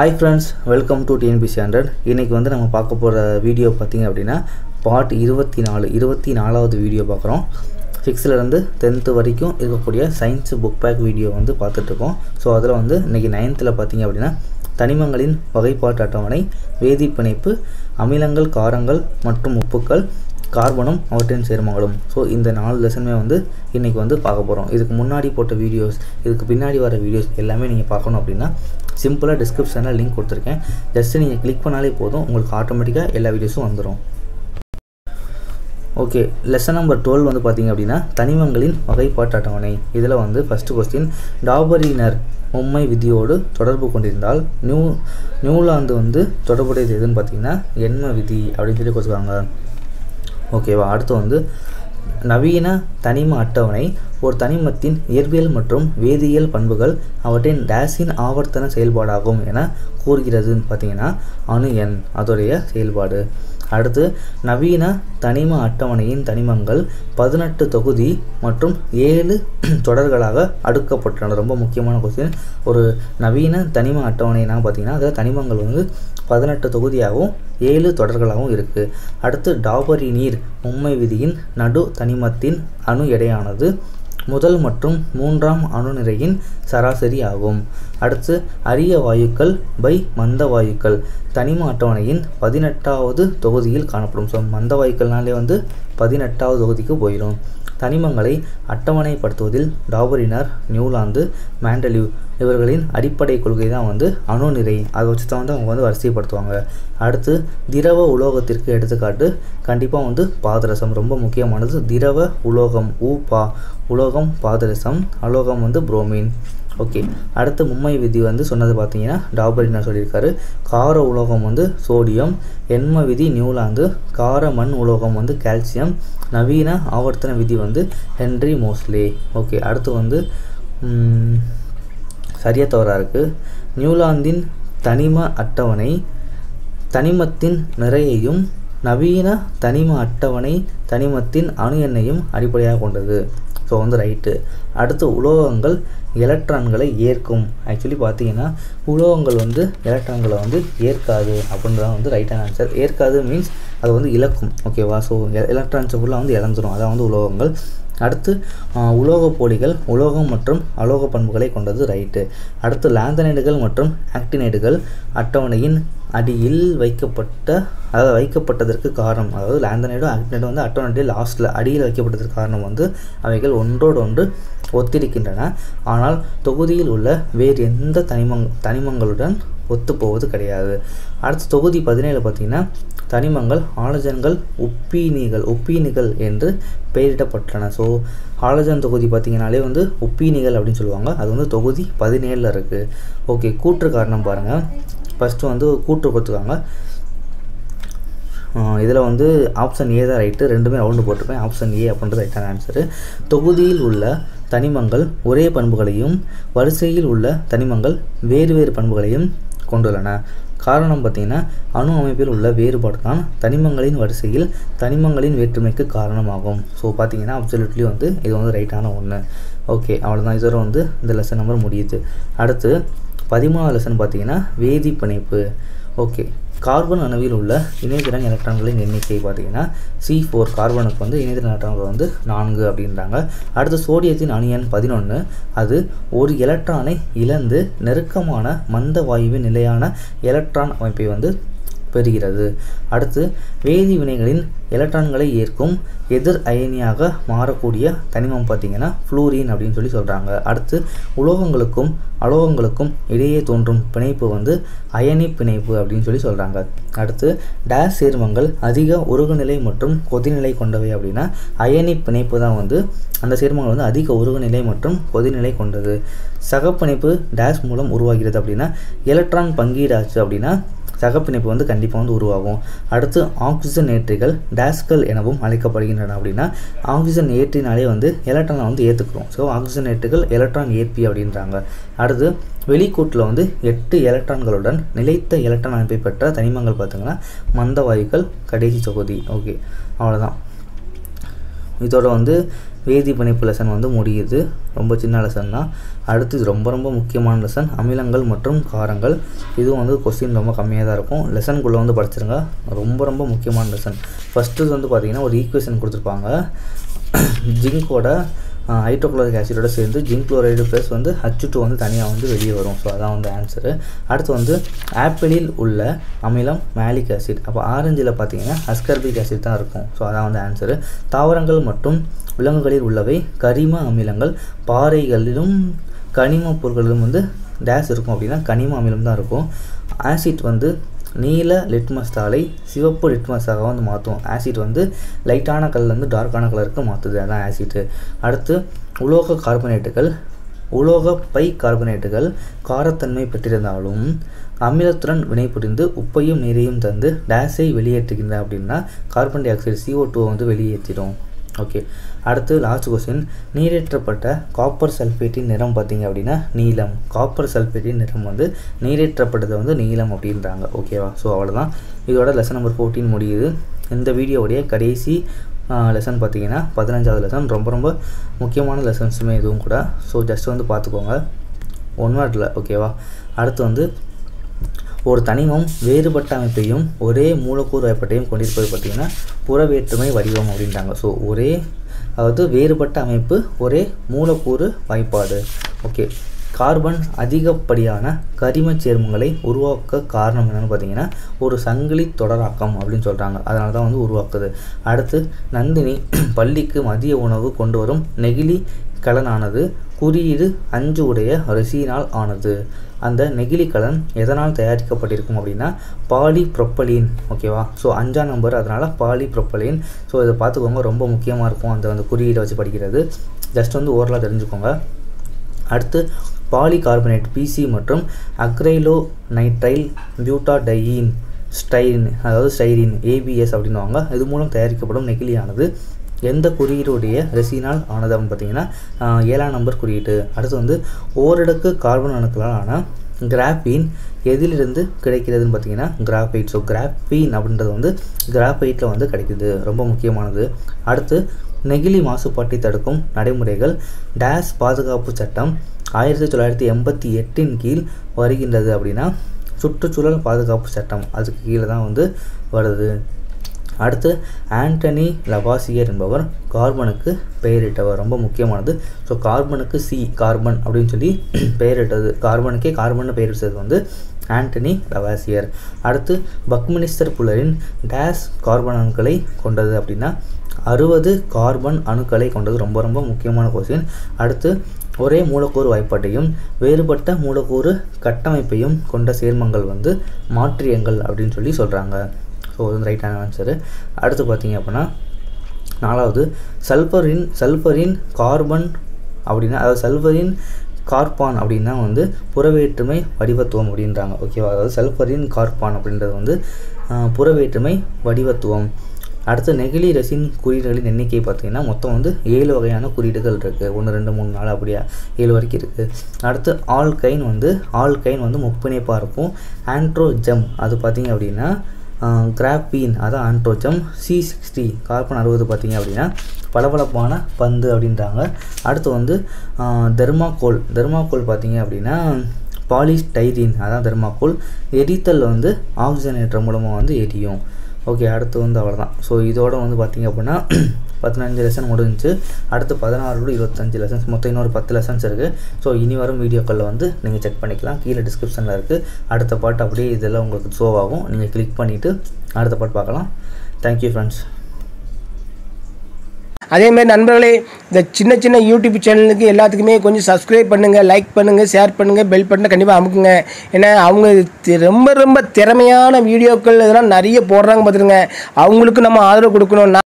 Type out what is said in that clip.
hi friends welcome to TNPSC hundred இன்றைக்கி வந்து நம்ம பார்க்க போகிற வீடியோ பார்த்திங்க அப்படின்னா பார்ட் இருபத்தி நாலு இருபத்தி நாலாவது வீடியோ பார்க்குறோம் சிக்ஸ்த்துலேருந்து டென்த்து வரைக்கும் இருக்கக்கூடிய சயின்ஸ் புக் பேக் வீடியோ வந்து பார்த்துட்ருக்கோம் ஸோ அதில் வந்து இன்றைக்கி நைன்த்தில் பார்த்தீங்க அப்படின்னா தனிமங்களின் வகைப்பாட்டு அட்டவணை வேதிப்பிணைப்பு அமிலங்கள் காரங்கள் மற்றும் உப்புக்கள் கார்பனும் அவற்றின் சேர்மங்களும் ஸோ இந்த நாலு லெசனுமே வந்து இன்றைக்கி வந்து பார்க்க போகிறோம் இதுக்கு முன்னாடி போட்ட வீடியோஸ் இதுக்கு பின்னாடி வர வீடியோஸ் எல்லாமே நீங்கள் பார்க்கணும் அப்படின்னா சிம்பிளாக டிஸ்கிரிப்ஷனில் லிங்க் கொடுத்துருக்கேன் ஜஸ்ட் நீங்கள் கிளிக் பண்ணாலே போதும் உங்களுக்கு ஆட்டோமேட்டிக்காக எல்லா வீடியோஸும் வந்துடும் ஓகே லெசன் நம்பர் டுவெல் வந்து பார்த்தீங்க அப்படின்னா தனிமங்களின் வகைப்பாட்டு அட்டவணை இதில் வந்து ஃபஸ்ட்டு கொஸ்டின் டாபரினர் உண்மை விதியோடு தொடர்பு கொண்டிருந்தால் நியூ நியூலாந்து வந்து தொடர்புடையது எதுன்னு பார்த்தீங்கன்னா எண்ம விதி அப்படின்னு சொல்லி கொடுத்துருக்காங்க ஓகேவா அடுத்து வந்து நவீன தனிம அட்டவணை ஒரு தனிமத்தின் இயற்பியல் மற்றும் வேதியியல் பண்புகள் அவற்றின் டேஸின் ஆவர்த்தன செயல்பாடாகும் என கூறுகிறதுன்னு பார்த்தீங்கன்னா அணு எண் அதோடைய செயல்பாடு அடுத்து நவீன தனிம அட்டவணையின் தனிமங்கள் பதினெட்டு தொகுதி மற்றும் ஏழு தொடர்களாக அடுக்கப்பட்டுள்ளன ரொம்ப முக்கியமான கொஸ்டின் ஒரு நவீன தனிம அட்டவணைனா பார்த்தீங்கன்னா அதில் தனிமங்கள் வந்து பதினெட்டு தொகுதியாகவும் ஏழு தொடர்களாகவும் இருக்குது அடுத்து டாபரி நீர் உண்மை விதியின் நடு தனிமத்தின் அணு எடையானது முதல் மற்றும் மூன்றாம் அணுநிறையின் சராசரி ஆகும் அடுத்து அரிய வாயுக்கள் பை மந்த வாயுக்கள் தனிம அட்டவணையின் பதினெட்டாவது தொகுதியில் காணப்படும் ஸோ மந்த வாயுக்கள்னாலே வந்து பதினெட்டாவது தொகுதிக்கு போயிடும் தனிமங்களை அட்டவணைப்படுத்துவதில் டாபரினர் நியூலாந்து மேண்டலிவ் இவர்களின் அடிப்படை கொள்கை தான் வந்து அணுநிறை அதை வச்சு தான் வந்து அவங்க வந்து வரிசைப்படுத்துவாங்க அடுத்து திரவ உலோகத்திற்கு எடுத்துக்காட்டு கண்டிப்பாக வந்து பாதரசம் ரொம்ப முக்கியமானது திரவ உலோகம் ஊப்பா உலோகம் பாதரசம் அலோகம் வந்து புரோமின் ஓகே அடுத்து மும்மை விதி வந்து சொன்னது பார்த்தீங்கன்னா டாபரினர் சொல்லியிருக்காரு கார உலோகம் வந்து சோடியம் எண்ம விதி நியூலாந்து கார மண் உலோகம் வந்து கால்சியம் நவீன ஆவர்த்தன விதி வந்து ஹென்ரி மோஸ்லே ஓகே அடுத்து வந்து சரியா தவறாக இருக்குது நியூலாந்தின் தனிம அட்டவணை தனிமத்தின் நிறையையும் நவீன தனிம அட்டவணை தனிமத்தின் அணு எண்ணையும் அடிப்படையாக கொண்டது ஸோ வந்து ரைட்டு அடுத்து உலோகங்கள் எலக்ட்ரான்களை ஏற்கும் ஆக்சுவலி பார்த்தீங்கன்னா உலோகங்கள் வந்து எலக்ட்ரான்களை வந்து ஏற்காது அப்படின்றதான் வந்து ரைட்டான ஆன்சர் ஏற்காது மீன்ஸ் அது வந்து இழக்கும் ஓகேவா ஸோ எலக்ட்ரான்ஸை ஃபுல்லாக வந்து இழந்துரும் அதான் வந்து உலோகங்கள் அடுத்து உலோக போலிகள் உலோகம் மற்றும் அலோக பண்புகளை கொண்டது ரைட்டு அடுத்து லாந்தனைடுகள் மற்றும் ஆக்டினைடுகள் அட்டவணையின் அடியில் வைக்கப்பட்ட அதாவது வைக்கப்பட்டதற்கு காரணம் அதாவது லாந்தனைடும் ஆக்டினைடும் வந்து அட்டவணையில் லாஸ்ட்டில் அடியில் வைக்கப்பட்டதற்கு காரணம் வந்து அவைகள் ஒன்றோடு ஒன்று ஒத்திருக்கின்றன ஆனால் தொகுதியில் உள்ள வேறு எந்த தனிமங் தனிமங்களுடன் ஒத்துப்போவது கிடையாது அடுத்து தொகுதி பதினேழு பார்த்திங்கன்னா தனிமங்கள் ஆலஜன்கள் உப்பீனிகள் உப்பீனிகள் என்று பெயரிடப்பட்டன ஸோ ஆலஜன் தொகுதி பார்த்திங்கனாலே வந்து உப்பீனிகள் அப்படின்னு சொல்லுவாங்க அது வந்து தொகுதி பதினேழில் இருக்குது ஓகே கூற்று காரணம் பாருங்கள் ஃபஸ்ட்டு வந்து கூற்று கொடுத்துருக்காங்க இதில் வந்து ஆப்ஷன் ஏ தான் ரைட்டு ரெண்டுமே ரவுண்டு போட்டிருப்பேன் ஆப்ஷன் ஏ அப்படின்றது ரைட்டான ஆன்சரு தொகுதியில் உள்ள தனிமங்கள் ஒரே பண்புகளையும் வரிசையில் உள்ள தனிமங்கள் வேறு வேறு பண்புகளையும் கொண்டுள்ளன காரணம் பார்த்திங்கன்னா அணு அமைப்பில் உள்ள வேறுபாடு தான் தனிமங்களின் வரிசையில் தனிமங்களின் வேற்றுமைக்கு காரணமாகும் ஸோ பார்த்தீங்கன்னா அப்சல்யூட்லி வந்து இது வந்து ரைட்டான ஒன்று ஓகே அவ்வளோதான் இதோட வந்து இந்த லெசன் நம்பர் முடியுது அடுத்து பதிமூணாவது லெசன் பார்த்தீங்கன்னா வேதி பிணைப்பு ஓகே கார்பன் அணுவில் உள்ள இணைதிறன் எலக்ட்ரான்களின் எண்ணிக்கை பார்த்தீங்கன்னா சி ஃபோர் கார்பனுக்கு வந்து இணைதிறன் எலக்ட்ரான்கள் வந்து நான்கு அப்படின்றாங்க அடுத்து சோடியத்தின் அணு எண் பதினொன்று அது ஒரு எலக்ட்ரானை இழந்து நெருக்கமான மந்த வாயுவின் நிலையான எலக்ட்ரான் அமைப்பை வந்து பெறுகிறது அடுத்து வேதி வினைகளின் எலக்ட்ரான்களை ஏற்கும் எதிர் அயனியாக மாறக்கூடிய தனிமம் பார்த்திங்கன்னா ஃப்ளூரின் அப்படின்னு சொல்லி சொல்கிறாங்க அடுத்து உலோகங்களுக்கும் அலோகங்களுக்கும் இடையே தோன்றும் பிணைப்பு வந்து அயனி பிணைப்பு அப்படின்னு சொல்லி சொல்கிறாங்க அடுத்து டேஸ் சேர்மங்கள் அதிக உருகுநிலை மற்றும் கொதிநிலை கொண்டவை அப்படின்னா அயனி பிணைப்பு தான் வந்து அந்த சேர்மங்கள் வந்து அதிக உருகுநிலை மற்றும் கொதிநிலை கொண்டது சகப்பிணைப்பு டேஸ் மூலம் உருவாகிறது அப்படின்னா எலக்ட்ரான் பங்கீடாச்சு அப்படின்னா சகப்பிணைப்பு வந்து கண்டிப்பாக வந்து உருவாகும் அடுத்து ஆக்சிஜன் ஏற்றிகள் டேஸ்கள் எனவும் அழைக்கப்படுகின்றன அப்படின்னா ஆக்சிஜன் ஏற்றினாலே வந்து எலக்ட்ரானை வந்து ஏற்றுக்கிறோம் ஸோ ஆக்சிஜன் ஏற்றுகள் எலக்ட்ரான் ஏற்பி அப்படின்றாங்க அடுத்து வெளிக்கூட்டில் வந்து எட்டு எலக்ட்ரான்களுடன் நிலைத்த எலக்ட்ரான் அமைப்பை பெற்ற தனிமங்கள் பார்த்திங்கன்னா மந்த வாயுக்கள் கடைசி தொகுதி ஓகே அவ்வளோதான் இதோட வந்து வேதி பிணைப்பு லெசன் வந்து முடியுது ரொம்ப சின்ன லெசன் தான் அடுத்து இது ரொம்ப ரொம்ப முக்கியமான லெசன் அமிலங்கள் மற்றும் காரங்கள் இதுவும் வந்து கொஸ்டின் ரொம்ப கம்மியாக தான் இருக்கும் லெசனுக்குள்ளே வந்து படிச்சிருங்க ரொம்ப ரொம்ப முக்கியமான லெசன் ஃபஸ்ட்டு வந்து பார்த்தீங்கன்னா ஒரு ஈக்குவேஷன் கொடுத்துருப்பாங்க ஜிங்கோட ஹைட்ரோக்ளோரிக் ஆசிடோட சேர்ந்து ஜிங்க் குளோரைடு ப்ளஸ் வந்து ஹச் டூ வந்து தனியாக வந்து வெளியே வரும் ஸோ அதான் வந்து ஆன்சரு அடுத்து வந்து ஆப்பிளில் உள்ள அமிலம் மேலிக் ஆசிட் அப்போ ஆரஞ்சில் பார்த்தீங்கன்னா அஸ்கர்பிக் ஆசிட் தான் இருக்கும் ஸோ அதான் வந்து ஆன்சரு தாவரங்கள் மற்றும் விலங்குகளில் உள்ளவை கரிம அமிலங்கள் பாறைகளிலும் கனிம பொருட்களிலும் வந்து டேஸ் இருக்கும் அப்படின்னா கனிம அமிலம் தான் இருக்கும் ஆசிட் வந்து நீல லிட்மஸ் தாளை சிவப்பு லிட்மஸாக வந்து மாற்றும் ஆசிட் வந்து லைட்டான கல்லேருந்து டார்க்கான கலருக்கு மாற்றுது அதான் ஆசிட்டு அடுத்து உலோக கார்பனேட்டுகள் உலோக பை கார்பனேட்டுகள் காரத்தன்மை பெற்றிருந்தாலும் அமிலத்துடன் வினைபுரிந்து உப்பையும் நீரையும் தந்து டேஸை வெளியேற்றுகின்ற அப்படின்னா carbon dioxide CO two வந்து வெளியேற்றிடும் ஓகே அடுத்து லாஸ்ட் கொஸ்டின் நீரேற்றப்பட்ட காப்பர் சல்ஃபேட்டின் நிறம் பார்த்தீங்க அப்படின்னா நீலம் காப்பர் சல்ஃபேட்டின் நிறம் வந்து நீரேற்றப்பட்டது வந்து நீலம் அப்படின்றாங்க ஓகேவா ஸோ அவ்வளோதான் இதோட லெசன் நம்பர் ஃபோர்டீன் முடியுது இந்த வீடியோவுடைய கடைசி லெசன் பார்த்தீங்கன்னா பதினஞ்சாவது லெசன் ரொம்ப ரொம்ப முக்கியமான லெசன்ஸுமே இதுவும் கூட ஸோ ஜஸ்ட் வந்து பார்த்துக்கோங்க ஒன் வேர்டில் ஓகேவா அடுத்து வந்து ஒரு தனிமம் வேறுபட்ட அமைப்பையும் ஒரே மூலக்கூறு வாய்ப்பாட்டையும் கொண்டிருப்பது பார்த்திங்கன்னா புறவேற்றுமை வடிவம் அப்படின்றாங்க ஸோ ஒரே அதாவது வேறுபட்ட அமைப்பு ஒரே மூலக்கூறு வாய்ப்பாடு ஓகே கார்பன் அதிகப்படியான கரிமச் சேர்மங்களை உருவாக்க காரணம் என்னென்னு பார்த்தீங்கன்னா ஒரு சங்கிலி தொடராக்கம் அப்படின்னு சொல்கிறாங்க அதனால தான் வந்து உருவாக்குது அடுத்து நந்தினி பள்ளிக்கு மதிய உணவு கொண்டு வரும் நெகிழி கலனானது குறியீடு அஞ்சு உடைய ரிசியினால் ஆனது அந்த நெகிழி கலன் எதனால் தயாரிக்கப்பட்டிருக்கும் அப்படின்னா பாலி ப்ரொப்பலின் ஓகேவா ஸோ அஞ்சாம் நம்பர் அதனால் பாலி ப்ரொப்பலின் ஸோ இதை பார்த்துக்கோங்க ரொம்ப முக்கியமாக இருக்கும் அந்த அந்த குறியீடை வச்சு படிக்கிறது ஜஸ்ட் வந்து ஓரலாக தெரிஞ்சுக்கோங்க அடுத்து பாலிகார்பனேட் பிசி மற்றும் அக்ரைலோ நைட்ரைல் பியூட்டாடையின் ஸ்டைரின் அதாவது ஸ்டைரின் ஏபிஎஸ் அப்படின்னுவாங்க இது மூலம் தயாரிக்கப்படும் நெகிழியானது எந்த குறியீடுடைய ரெசினால் ஆனது அப்படின்னு பார்த்தீங்கன்னா ஏழாம் நம்பர் குறியீடு அடுத்து வந்து ஓரடுக்கு கார்பன் அணுக்களால் ஆன கிராஃபீன் எதிலிருந்து கிடைக்கிறதுன்னு பார்த்தீங்கன்னா கிராஃபைட் ஸோ கிராஃபீன் அப்படின்றது வந்து கிராஃபைட்டில் வந்து கிடைக்குது ரொம்ப முக்கியமானது அடுத்து நெகிழி மாசுபாட்டை தடுக்கும் நடைமுறைகள் டேஸ் பாதுகாப்பு சட்டம் ஆயிரத்தி தொள்ளாயிரத்தி எண்பத்தி எட்டின் கீழ் வருகின்றது அப்படின்னா சுற்றுச்சூழல் பாதுகாப்பு சட்டம் அதுக்கு கீழே தான் வந்து வருது அடுத்து ஆண்டனி லவாசியர் என்பவர் கார்பனுக்கு பெயரிட்டவர் ரொம்ப முக்கியமானது ஸோ கார்பனுக்கு சி கார்பன் அப்படின்னு சொல்லி பெயரிட்டது கார்பனுக்கே கார்பன் பெயரிட்டது வந்து ஆண்டனி லவாசியர் அடுத்து பக்மினிஸ்டர் புலரின் டேஸ் கார்பன் அணுக்களை கொண்டது அப்படின்னா அறுபது கார்பன் அணுக்களை கொண்டது ரொம்ப ரொம்ப முக்கியமான கொஸ்டின் அடுத்து ஒரே மூலக்கூறு வாய்ப்பாட்டையும் வேறுபட்ட மூலக்கூறு கட்டமைப்பையும் கொண்ட சேர்மங்கள் வந்து மாற்றியங்கள் அப்படின்னு சொல்லி சொல்கிறாங்க ஸோ அது வந்து ரைட்டான ஆன்சரு அடுத்து பார்த்தீங்க அப்படின்னா நாலாவது சல்ஃபரின் சல்ஃபரின் கார்பன் அப்படின்னா அதாவது சல்ஃபரின் கார்பான் அப்படின்னா வந்து புறவேற்றுமை வடிவத்துவம் அப்படின்றாங்க ஓகேவா அதாவது சல்ஃபரின் கார்பான் அப்படின்றது வந்து புறவேற்றுமை வடிவத்துவம் அடுத்து நெகிழி ரெசின் குறியீடுகளின் எண்ணிக்கை பார்த்தீங்கன்னா மொத்தம் வந்து ஏழு வகையான குறியீடுகள் இருக்குது ஒன்று ரெண்டு மூணு நாலு அப்படியா ஏழு வரைக்கும் இருக்குது அடுத்து ஆல்கைன் வந்து ஆல்கைன் வந்து முப்பிணைப்பாக இருக்கும் ஆண்ட்ரோஜம் அது பார்த்தீங்க அப்படின்னா கிராப்பீன் அதான் ஆண்ட்ரோஜம் சி சிக்ஸ்டி கார்பன் அறுபது பார்த்தீங்க அப்படின்னா பளபளப்பான பந்து அப்படின்றாங்க அடுத்து வந்து தெர்மாக்கோல் தெர்மாக்கோல் பார்த்தீங்க அப்படின்னா பாலிஸ்டைரின் அதான் தெர்மாக்கோல் எரித்தல் வந்து ஆக்சிஜனேற்ற மூலமாக வந்து எரியும் ஓகே அடுத்து வந்து அவ்வளோதான் ஸோ இதோட வந்து பார்த்திங்க அப்படின்னா பதினஞ்சு லெசன் முடிஞ்சிச்சு அடுத்து பதினாறு டு இருபத்தஞ்சு லெசன்ஸ் மொத்தம் இன்னொரு பத்து லெசன்ஸ் இருக்குது ஸோ இனி வரும் வீடியோக்களில் வந்து நீங்கள் செக் பண்ணிக்கலாம் கீழே டிஸ்கிரிப்ஷனில் இருக்குது அடுத்த பாட்டு அப்படியே இதெல்லாம் உங்களுக்கு ஷோ ஆகும் நீங்கள் கிளிக் பண்ணிவிட்டு அடுத்த பாட்டு பார்க்கலாம் தேங்க்யூ ஃப்ரெண்ட்ஸ் அதேமாதிரி நண்பர்களே இந்த சின்ன சின்ன யூடியூப் சேனலுக்கு எல்லாத்துக்குமே கொஞ்சம் சப்ஸ்கிரைப் பண்ணுங்கள் லைக் பண்ணுங்கள் ஷேர் பண்ணுங்கள் பெல் பட்டனை கண்டிப்பாக அமுக்குங்க ஏன்னா அவங்க தி- ரொம்ப ரொம்ப திறமையான வீடியோக்கள் இதெல்லாம் நிறைய போடுறாங்க பார்த்துருங்க அவங்களுக்கு நம்ம ஆதரவு கொடுக்கணும்